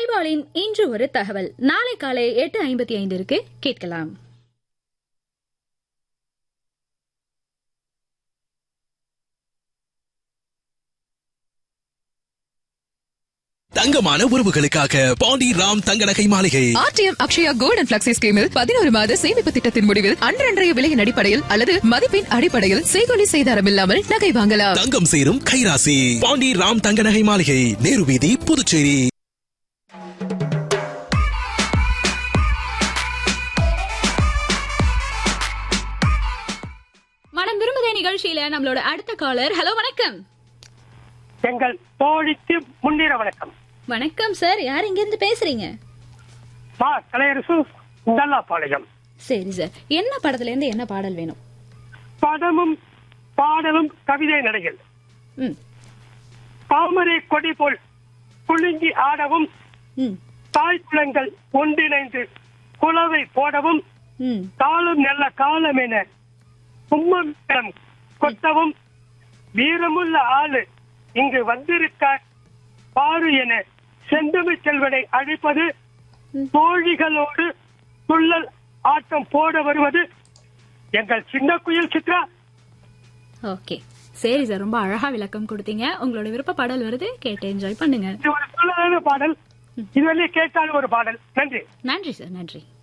சைபாலின் இன்று ஒரு தகவல் நாளை காலை எட்டு ஐம்பத்தி ஐந்திற்கு கேட்கலாம் தங்கமான உறவுகளுக்காக பாண்டி ராம் தங்க நகை மாளிகை RTM Akshaya gold and flexi ஸ்கீமில் பதினோரு மாத சேமிப்பு திட்டத்தின் முடிவில் அன்றன்றைய விலையின் அடிப்படையில் அல்லது மதிப்பின் அடிப்படையில் செய்கொலி செய்தாரம் இல்லாமல் நகை வாங்கலாம் தங்கம் சேரும் கைராசி பாண்டி ராம் தங்க நகை மாளிகை நேரு வீதி புதுச்சேரி மனம் விரும்புதே நிகழ்ச்சியில நம்மளோட அடுத்த காலர் ஹலோ வணக்கம் எங்கள் தோழிக்கு முன்னிற வணக்கம் வணக்கம் சார் யார் இங்க இருந்து பேசுறீங்க மா கலையரசு பாளையம் சரி சார் என்ன படத்துல இருந்து என்ன பாடல் வேணும் படமும் பாடலும் கவிதை நடைகள் ம் தாமரை கொடி போல் குலுங்கி ஆடவும் ம் தாய் குளங்கள் ஒன்றிணைந்து குலவை போடவும் ம் காலம் நல்ல காலம் என கும்மம் கொட்டவும் வீரமுள்ள ஆளு இங்கு வந்திருக்கார் பாரு என செந்தமிழ் செல்வனை அழைப்பது தோழிகளோடு துள்ளல் ஆட்டம் போட வருவது எங்கள் சின்ன குயில் சித்ரா ஓகே சரி சார் ரொம்ப அழகா விளக்கம் கொடுத்தீங்க உங்களோட விருப்ப பாடல் வருது கேட்டு என்ஜாய் பண்ணுங்க இது ஒரு துள்ளலான பாடல் இதுவரை கேட்காத ஒரு பாடல் நன்றி நன்றி சார் நன்றி